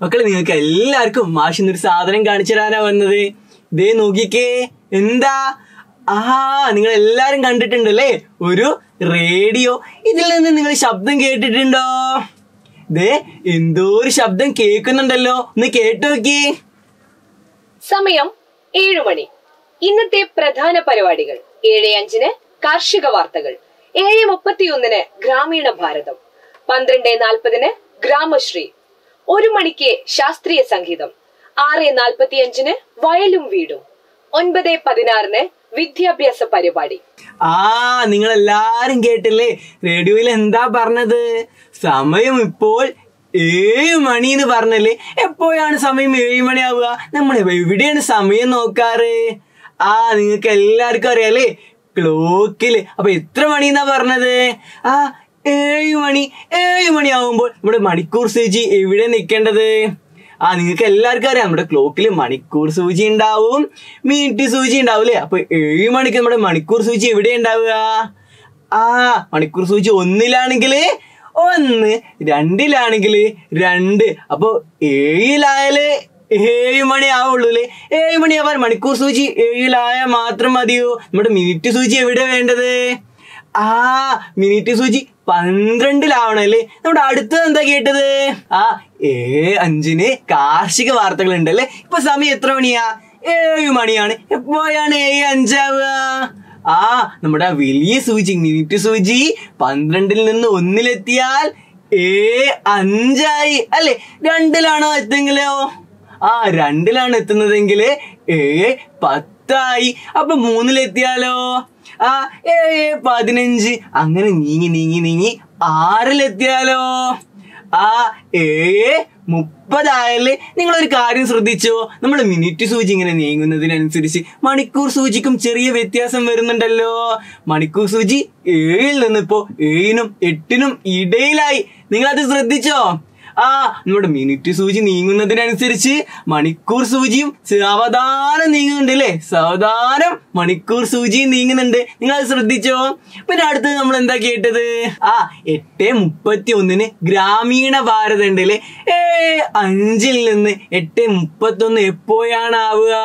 മക്കളെ നിങ്ങൾക്ക് എല്ലാവർക്കും മാഷ് ഇന്നൊരു സാധനം കാണിച്ചു തരാനാ വന്നത് ദേ നോക്കിക്കേ എന്താ ആ നിങ്ങൾ എല്ലാരും കണ്ടിട്ടുണ്ടല്ലേ ഒരു റേഡിയോ ഇതിൽ നിന്ന് നിങ്ങൾ ശബ്ദം കേട്ടിട്ടുണ്ടോ ദേ എന്തോ ഒരു ശബ്ദം കേൾക്കുന്നുണ്ടല്ലോ ഒന്ന് കേട്ടു നോക്കി സമയം ഏഴു മണി ഇന്നത്തെ പ്രധാന പരിപാടികൾ ഏഴ് അഞ്ചിന് കാർഷിക വാർത്തകൾ ഏഴ് മുപ്പത്തിയൊന്നിന് ഗ്രാമീണ ഭാരതം പന്ത്രണ്ട് നാൽപ്പതിന് ഗ്രാമശ്രീ ഒരു മണിക്ക് ശാസ്ത്രീയ സംഗീതം ആറ് നാൽപ്പത്തിയഞ്ചിന് വയലും വീടും ഒൻപത് പതിനാറിന് വിദ്യാഭ്യാസ പരിപാടി ആ നിങ്ങൾ എല്ലാരും കേട്ടില്ലേ റേഡിയോയിൽ എന്താ പറഞ്ഞത് സമയം ഇപ്പോൾ ഏഴ് മണി എന്ന് പറഞ്ഞല്ലേ എപ്പോഴാണ് സമയം ഏഴ് മണിയാവുക നമ്മൾ എവിടെയാണ് സമയം നോക്കാറ് ആ നിങ്ങൾക്ക് എല്ലാവർക്കും അറിയാലേ ക്ലോക്കില് അപ്പൊ എത്ര മണി എന്നാ പറഞ്ഞത് ആ ഏഴ് മണി ഏഴ് മണി ആവുമ്പോൾ നമ്മുടെ മണിക്കൂർ സൂചി എവിടെ നിൽക്കേണ്ടത് ആ നിങ്ങൾക്ക് എല്ലാവർക്കും അറിയാം നമ്മുടെ ക്ലോക്കിൽ മണിക്കൂർ സൂചി ഉണ്ടാവും മിനിറ്റ് സൂചി ഉണ്ടാവില്ലേ അപ്പൊ ഏഴ് മണിക്ക് നമ്മുടെ മണിക്കൂർ സൂചി എവിടെ ഉണ്ടാവുക ആ മണിക്കൂർ സൂചി ഒന്നിലാണെങ്കിൽ ഒന്ന് രണ്ടിലാണെങ്കിൽ രണ്ട് അപ്പൊ ഏഴിലായാല് ഏഴ് മണി ആവുള്ളൂ അല്ലേ ഏഴ് മണിയാവാൻ മണിക്കൂർ സൂചി ഏഴിലായാൽ മാത്രം മതിയോ നമ്മുടെ മിനിറ്റ് സൂചി എവിടെ വേണ്ടത് ആ മിനിറ്റ് സൂചി പന്ത്രണ്ടിലാവണം അല്ലേ നമ്മുടെ അടുത്തത് എന്താ കേട്ടത് ആ ഏഴ് അഞ്ചിന് കാർഷിക വാർത്തകൾ ഉണ്ടല്ലേ ഇപ്പൊ സമയം എത്ര മണിയാ ഏഴ് മണിയാണ് എപ്പോഴാണ് ഏഴ് അഞ്ചാവുക ആ നമ്മുടെ ആ വലിയ സൂചി മിനിറ്റ് സൂചി പന്ത്രണ്ടിൽ നിന്ന് ഒന്നിലെത്തിയാൽ ഏ അഞ്ചായി അല്ലെ രണ്ടിലാണോ എത്തെങ്കിലോ ആ രണ്ടിലാണ് എത്തുന്നതെങ്കിൽ ഏ പത്തായി അപ്പൊ മൂന്നിലെത്തിയാലോ ആ ഏ പതിനഞ്ച് അങ്ങനെ നീങ്ങി നീങ്ങി നീങ്ങി ആറിലെത്തിയാലോ ആ ഏഴ് മുപ്പതായാല് നിങ്ങൾ ഒരു കാര്യം ശ്രദ്ധിച്ചോ നമ്മൾ മിനിറ്റ് സൂചി ഇങ്ങനെ നീങ്ങുന്നതിനനുസരിച്ച് മണിക്കൂർ സൂചിക്കും ചെറിയ വ്യത്യാസം വരുന്നുണ്ടല്ലോ മണിക്കൂർ സൂചി ഏഴിൽ നിന്ന് ഇപ്പോ ഏഴിനും എട്ടിനും ഇടയിലായി നിങ്ങൾ അത് ശ്രദ്ധിച്ചോ ആ നമ്മുടെ മിനിറ്റ് സൂചി നീങ്ങുന്നതിനനുസരിച്ച് മണിക്കൂർ സൂചിയും സാവധാനം നീങ്ങുന്നുണ്ട് അല്ലേ സാവധാനം മണിക്കൂർ സൂചിയും നീങ്ങുന്നുണ്ട് നിങ്ങൾ അത് ശ്രദ്ധിച്ചോ പിന്നെ അടുത്തത് നമ്മൾ എന്താ കേട്ടത് ആ എട്ട് മുപ്പത്തി ഒന്നിന് ഗ്രാമീണ ഭാരതം ഉണ്ട് അല്ലേ ഏ അഞ്ചിൽ നിന്ന് എട്ട് മുപ്പത്തി ഒന്ന് എപ്പോഴാണ് ആവുക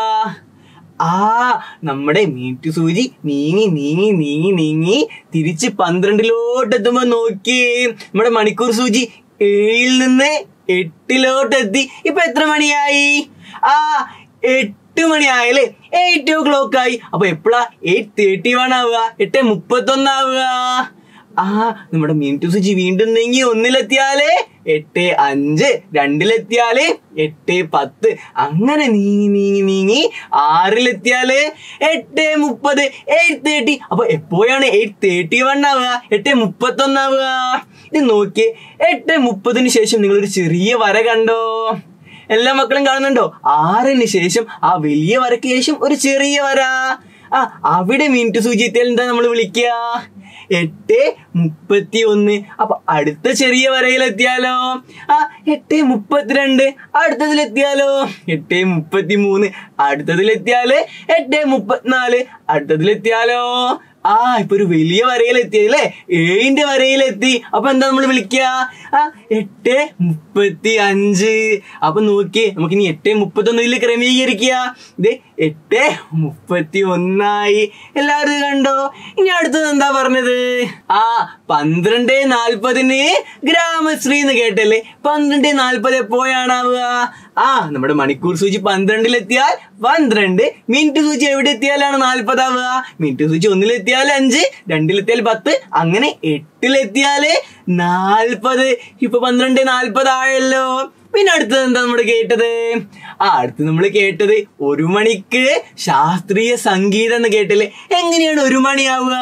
ആ നമ്മുടെ മീറ്റ് സൂചി നീങ്ങി നീങ്ങി നീങ്ങി നീങ്ങി തിരിച്ച് പന്ത്രണ്ടിലോട്ട് എത്തുമ്പോ നോക്കി നമ്മുടെ മണിക്കൂർ സൂചി ഏഴിൽ നിന്ന് എട്ടിലോട്ട് എത്തി ഇപ്പൊ എത്ര മണിയായി ആ എട്ട് മണിയായല്ലേ എയ്റ്റ് ഓ ക്ലോക്ക് ആയി അപ്പൊ എപ്പോഴാ എയ്റ്റ് തേർട്ടി വൺ ആവുക എട്ട് മുപ്പത്തൊന്ന് ആവുക ആ നമ്മുടെ മിനിറ്റ് സൂചി വീണ്ടും നീങ്ങി ഒന്നിലെത്തിയാലേ എട്ട് അഞ്ച് രണ്ടിലെത്തിയാല് എട്ട് പത്ത് അങ്ങനെ നീങ്ങി നീങ്ങി നീങ്ങി ആറിലെത്തിയാല് എട്ട് മുപ്പത് എയ്റ്റ് തേർട്ടി അപ്പൊ എപ്പോഴാണ് എയ്റ്റ് തേർട്ടി വൺ ആവുക എട്ട് മുപ്പത്തൊന്ന് ആവുക ഇത് നോക്കിയേ എട്ട് മുപ്പതിന് ശേഷം നിങ്ങളൊരു ചെറിയ വര കണ്ടോ എല്ലാ മക്കളും കാണുന്നുണ്ടോ ആറിന് ശേഷം ആ വലിയ വരയ്ക്ക് ശേഷം ഒരു ചെറിയ വര ആ അവിടെ മിനിറ്റ് സൂചി എത്തിയാൽ എന്താ നമ്മൾ വിളിക്കുക എട്ട് മുപ്പത്തി ഒന്ന് അപ്പൊ അടുത്ത ചെറിയ വരയിലെത്തിയാലോ ആ എട്ട് മുപ്പത്തിരണ്ട് അടുത്തതിലെത്തിയാലോ എട്ട് മുപ്പത്തി മൂന്ന് അടുത്തതിലെത്തിയാല് എട്ട് മുപ്പത്തിനാല് അടുത്തതിലെത്തിയാലോ ആ ഇപ്പൊ ഒരു വലിയ വരയിലെത്തി അല്ലേ ഏഴിന്റെ വരയിലെത്തി അപ്പൊ എന്താ നമ്മൾ വിളിക്കുക ആ എട്ട് മുപ്പത്തി അഞ്ച് അപ്പൊ നോക്കിയേ നമുക്ക് ഇനി എട്ട് മുപ്പത്തി ഒന്നിൽ ക്രമീകരിക്കുക ഇത് എട്ട് മുപ്പത്തി ഒന്നായി എല്ലാവരും ഇത് കണ്ടോ ഇനി അടുത്തത് എന്താ പറഞ്ഞത് ആ പന്ത്രണ്ട് നാൽപ്പതിന് ഗ്രാമശ്രീ എന്ന് കേട്ടല്ലേ പന്ത്രണ്ട് നാൽപ്പത് എപ്പോഴാണാവുക ആ നമ്മുടെ മണിക്കൂർ സൂചി പന്ത്രണ്ടിലെത്തിയാൽ പന്ത്രണ്ട് മിനിറ്റ് സൂചി എവിടെ എത്തിയാലാണ് നാൽപ്പതാവുക മിനിറ്റ് സൂചി ഒന്നിലെത്തിയാൽ അഞ്ച് രണ്ടിലെത്തിയാൽ പത്ത് അങ്ങനെ എട്ടിലെത്തിയാല് നാൽപ്പത് ഇപ്പൊ പന്ത്രണ്ട് നാൽപ്പതായല്ലോ പിന്നെ അടുത്തത് എന്താ നമ്മൾ കേട്ടത് ആ അടുത്ത് നമ്മൾ കേട്ടത് ഒരു മണിക്ക് ശാസ്ത്രീയ സംഗീതം എന്ന് കേട്ടില്ലേ എങ്ങനെയാണ് ഒരു മണിയാവുക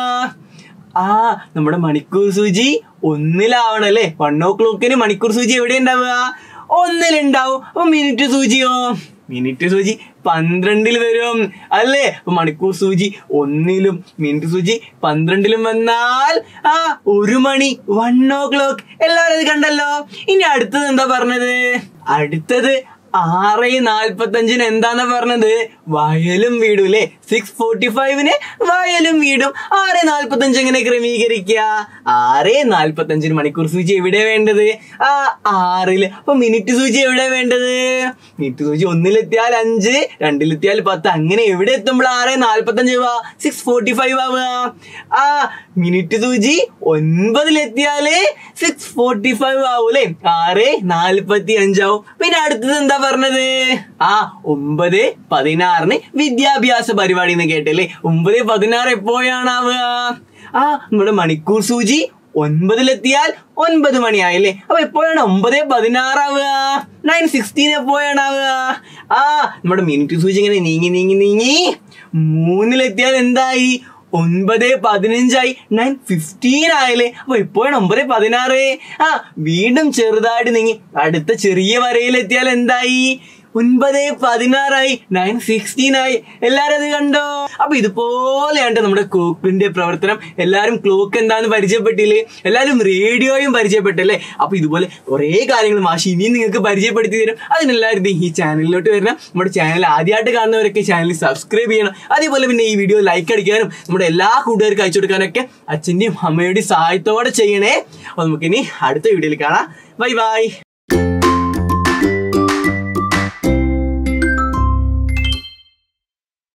ആ നമ്മുടെ മണിക്കൂർ സൂചി ഒന്നിലാവണം അല്ലേ വൺ ഓ ക്ലോക്കിന് മണിക്കൂർ സൂചി എവിടെ ഉണ്ടാവുക ഒന്നിലുണ്ടാവും അപ്പൊ മിനിറ്റ് സൂചിയോ മിനിറ്റ് സൂചി പന്ത്രണ്ടിൽ വരും അല്ലേ അപ്പൊ മണിക്കൂർ സൂചി ഒന്നിലും മിനിറ്റ് സൂചി പന്ത്രണ്ടിലും വന്നാൽ ആ ഒരു മണി വൺ ഓ ക്ലോക്ക് എല്ലാവരും ഇത് കണ്ടല്ലോ ഇനി അടുത്തത് എന്താ പറഞ്ഞത് അടുത്തത് ആറ് നാൽപ്പത്തഞ്ചിന് എന്താന്നാ പറഞ്ഞത് വയലും വീടും അല്ലേ സിക്സ് ഫോർട്ടി ഫൈവിന് വയലും വീടും ആറ് നാൽപ്പത്തഞ്ച് എങ്ങനെ ക്രമീകരിക്കുക ആറ് നാൽപ്പത്തഞ്ചിന് മണിക്കൂർ സൂചി എവിടെ വേണ്ടത് ആ ആറില് അപ്പൊ മിനിറ്റ് സൂചി എവിടെ വേണ്ടത് മിനിറ്റ് സൂചി ഒന്നിലെത്തിയാൽ അഞ്ച് രണ്ടിലെത്തിയാൽ പത്ത് അങ്ങനെ എവിടെ എത്തുമ്പോൾ ആറ് നാൽപ്പത്തഞ്ച് ആവുക സിക്സ് ഫോർട്ടി ഫൈവ് ആവുക ആ മിനിറ്റ് സൂചി ഒൻപതിലെത്തിയാല് സിക്സ് ഫോർട്ടി ഫൈവ് ആവൂലേ ആറ് നാൽപ്പത്തി അഞ്ചാവും പിന്നെ അടുത്തത് എന്താ പറഞ്ഞത് ആ ഒമ്പത് പതിനാറിന് വിദ്യാഭ്യാസ പരിപാടി എന്ന് കേട്ടല്ലേ ഒമ്പത് പതിനാറ് എപ്പോഴാണാവുക ആ നമ്മുടെ മണിക്കൂർ സൂചി ഒൻപതിലെത്തിയാൽ ഒൻപത് മണിയായല്ലേ അപ്പൊ എപ്പോഴാണ് ഒമ്പത് പതിനാറാവുക നയൻ സിക്സ്റ്റീൻ എപ്പോഴാണ് ആവുക ആ നമ്മുടെ മിനിറ്റ് സൂചി ഇങ്ങനെ നീങ്ങി നീങ്ങി നീങ്ങി മൂന്നിലെത്തിയാൽ എന്തായി ഒൻപത് പതിനഞ്ചായി നയൻ ഫിഫ്റ്റീൻ ആയല്ലേ അപ്പൊ ഇപ്പോഴാണ് ഒമ്പത് പതിനാറ് ആ വീണ്ടും ചെറുതായിട്ട് നീങ്ങി അടുത്ത ചെറിയ വരയിലെത്തിയാൽ എന്തായി ഒൻപത് പതിനാറായി നയൻ സിക്സ്റ്റീൻ ആയി എല്ലാരും അത് കണ്ടോ അപ്പൊ ഇതുപോലെയാണ് നമ്മുടെ ക്ലോക്കിന്റെ പ്രവർത്തനം എല്ലാരും ക്ലോക്ക് എന്താന്ന് പരിചയപ്പെട്ടില്ലേ എല്ലാരും റേഡിയോയും പരിചയപ്പെട്ടല്ലേ അപ്പൊ ഇതുപോലെ കുറെ കാര്യങ്ങൾ മാഷി ഇനിയും നിങ്ങൾക്ക് പരിചയപ്പെടുത്തി തരും അതിനെല്ലാവരും ദേ ഈ ചാനലിലോട്ട് വരണം നമ്മുടെ ചാനൽ ആദ്യമായിട്ട് കാണുന്നവരൊക്കെ ചാനൽ സബ്സ്ക്രൈബ് ചെയ്യണം അതേപോലെ പിന്നെ ഈ വീഡിയോ ലൈക്ക് അടിക്കാനും നമ്മുടെ എല്ലാ കൂട്ടുകാർക്കും അയച്ചു കൊടുക്കാനൊക്കെ അച്ഛന്റെയും അമ്മയുടെയും സഹായത്തോടെ ചെയ്യണേ അപ്പൊ നമുക്കിനി അടുത്ത വീഡിയോയിൽ കാണാം ബൈ ബൈ